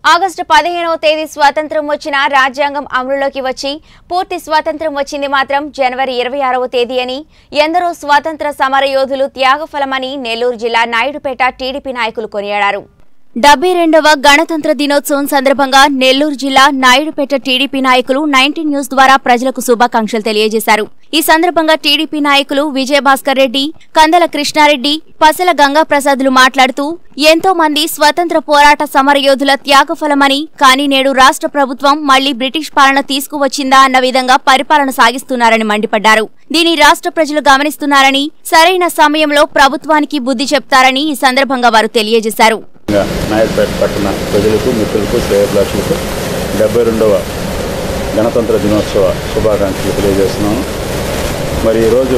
August పదిహేనవ తేదీ స్వాతంత్రం వచ్చిన రాజ్యాంగం అమలులోకి వచ్చి పూర్తి స్వాతంత్రం వచ్చింది మాత్రం జనవరి ఇరవై ఆరవ తేదీ అని ఎందరో స్వాతంత్ర సమరయోధులు త్యాగఫలమని నెల్లూరు జిల్లా నాయుడుపేట టీడీపీ నాయకులు కొనియాడారు డెబ్బై రెండవ గణతంత్ర దినోత్సవం సందర్భంగా నెల్లూరు జిల్లా నాయుడుపేట టీడీపీ నాయకులు నైన్టీన్ న్యూస్ ద్వారా ప్రజలకు శుభాకాంక్షలు తెలియజేశారు ఈ సందర్భంగా టీడీపీ నాయకులు విజయభాస్కర్ రెడ్డి కందల కృష్ణారెడ్డి పసల గంగాప్రసాద్లు మాట్లాడుతూ ఎంతో మంది స్వతంత్ర పోరాట సమరయోధుల త్యాగఫలమని కానీ నేడు రాష్ట్ర ప్రభుత్వం మళ్లీ బ్రిటిష్ పాలన తీసుకువచ్చిందా అన్న విధంగా పరిపాలన సాగిస్తున్నారని మండిపడ్డారు దీని రాష్ట్ర ప్రజలు గమనిస్తున్నారని సరైన సమయంలో ప్రభుత్వానికి బుద్ధి చెప్తారని ఈ సందర్భంగా వారు తెలియజేశారు ఇంకా నాయకపేట పట్టణ ప్రజలకు మిత్రులకు శ్రేయభిలాషులకు డెబ్బై రెండవ గణతంత్ర దినోత్సవ శుభాకాంక్షలు తెలియజేస్తున్నాను మరి ఈరోజు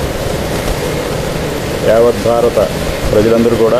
యావత్ భారత ప్రజలందరూ కూడా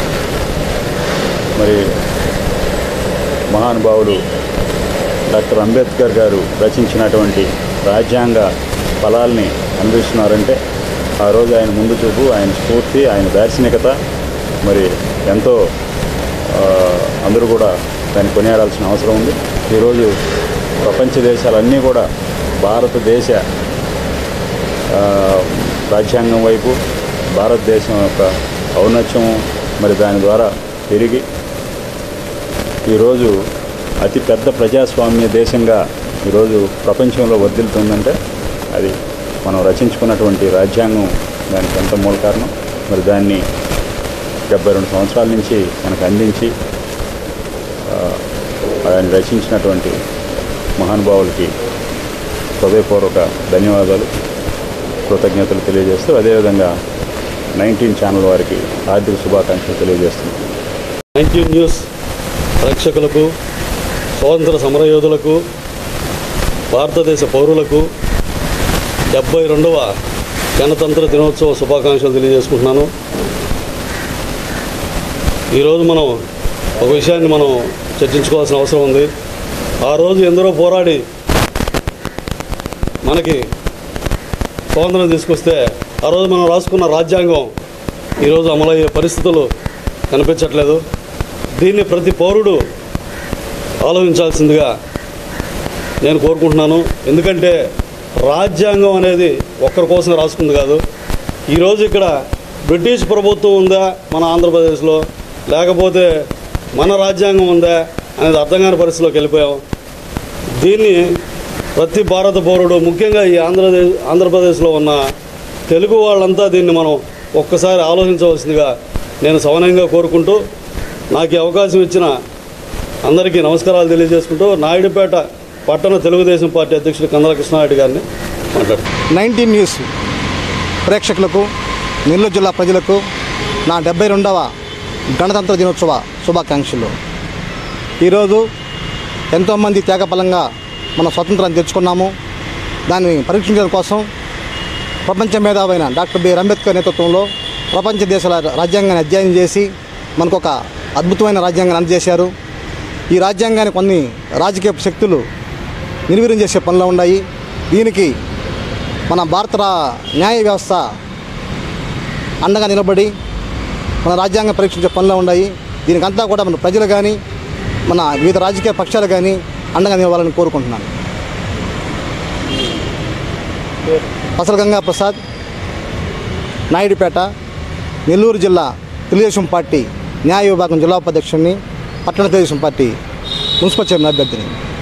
మరి మహానుభావులు డాక్టర్ అంబేద్కర్ గారు రచించినటువంటి రాజ్యాంగ ఫలాల్ని అందిస్తున్నారంటే ఆ రోజు ఆయన ముందు చూపు ఆయన స్ఫూర్తి ఆయన దార్శనికత మరి ఎంతో ఆ, అందరూ కూడా దాన్ని కొనియాడాల్సిన అవసరం ఉంది ఈరోజు ప్రపంచ దేశాలన్నీ కూడా భారతదేశ ఆ, రాజ్యాంగం వైపు భారతదేశం యొక్క ఔన్నత్యం మరి దాని ద్వారా పెరిగి ఈరోజు అతి పెద్ద ప్రజాస్వామ్య దేశంగా ఈరోజు ప్రపంచంలో వర్ధిల్లుతుందంటే అది మనం రచించుకున్నటువంటి రాజ్యాంగం దానికి ఎంత మూల కారణం మరి దాన్ని డెబ్బై రెండు సంవత్సరాల నుంచి మనకు అందించి ఆ, ఆయన రచించినటువంటి మహానుభావులకి హృదయపూర్వక ధన్యవాదాలు కృతజ్ఞతలు తెలియజేస్తూ అదేవిధంగా నైన్టీన్ ఛానల్ వారికి ఆర్థిక శుభాకాంక్షలు తెలియజేస్తున్నాను నైన్టీన్ న్యూస్ ప్రేక్షకులకు స్వాతంత్ర సమరయోధులకు భారతదేశ పౌరులకు డెబ్బై రెండవ గణతంత్ర దినోత్సవ శుభాకాంక్షలు తెలియజేసుకుంటున్నాను ఈరోజు మనం ఒక విషయాన్ని మనం చర్చించుకోవాల్సిన అవసరం ఉంది ఆ రోజు ఎందరో పోరాడి మనకి స్వాతంత్రం తీసుకొస్తే ఆ రోజు మనం రాసుకున్న రాజ్యాంగం ఈరోజు అమలయ్యే పరిస్థితులు కనిపించట్లేదు దీన్ని ప్రతి పౌరుడు ఆలోచించాల్సిందిగా నేను కోరుకుంటున్నాను ఎందుకంటే రాజ్యాంగం అనేది ఒక్కరి కోసం రాసుకుంది కాదు ఈరోజు ఇక్కడ బ్రిటిష్ ప్రభుత్వం ఉందా మన ఆంధ్రప్రదేశ్లో లేకపోతే మన రాజ్యాంగం ఉందా అనేది అర్థం కాని పరిస్థితిలోకి వెళ్ళిపోయాం దీన్ని ప్రతి భారత పౌరుడు ముఖ్యంగా ఈ ఆంధ్రదేశ్ ఆంధ్రప్రదేశ్లో ఉన్న తెలుగు వాళ్ళంతా దీన్ని మనం ఒక్కసారి ఆలోచించవలసిందిగా నేను సవనంగా కోరుకుంటూ నాకు ఈ అవకాశం ఇచ్చిన అందరికీ నమస్కారాలు తెలియజేసుకుంటూ నాయుడుపేట పట్టణ తెలుగుదేశం పార్టీ అధ్యక్షుడు కందల కృష్ణారెడ్డి గారిని మాట్లాడుతున్నాను నైన్టీన్ న్యూస్ ప్రేక్షకులకు నెల్లూరు జిల్లా ప్రజలకు నా డెబ్బై రెండవ గణతంత్ర దినోత్సవ శుభాకాంక్షలు ఈరోజు ఎంతోమంది త్యాగఫలంగా మన స్వతంత్రాన్ని తెచ్చుకున్నాము దాన్ని పరీక్షించడం కోసం ప్రపంచ మేధావైన డాక్టర్ బిఆర్ అంబేద్కర్ నేతృత్వంలో ప్రపంచ దేశాల రాజ్యాంగాన్ని అధ్యయనం చేసి మనకు ఒక అద్భుతమైన రాజ్యాంగాన్ని అందజేశారు ఈ రాజ్యాంగాన్ని కొన్ని రాజకీయ శక్తులు నిర్వీర్యం చేసే పనిలో ఉన్నాయి దీనికి మన భారత రా- న్యాయ వ్యవస్థ అండగా నిలబడి మన రాజ్యాంగం పరీక్షించే పనిలో ఉన్నాయి దీనికంతా కూడా మన ప్రజలు కానీ మన వివిధ రాజకీయ పక్షాలు కానీ అండగా నిలవాలని కోరుకుంటున్నాను అసలు గంగా ప్రసాద్ నాయుడుపేట నెల్లూరు జిల్లా తెలుగుదేశం పార్టీ న్యాయ విభాగం జిల్లా ఉపాధ్యక్షుడిని పట్టణ తెలుగుదేశం పార్టీ మున్సిపల్ చైర్మన్ అభ్యర్థిని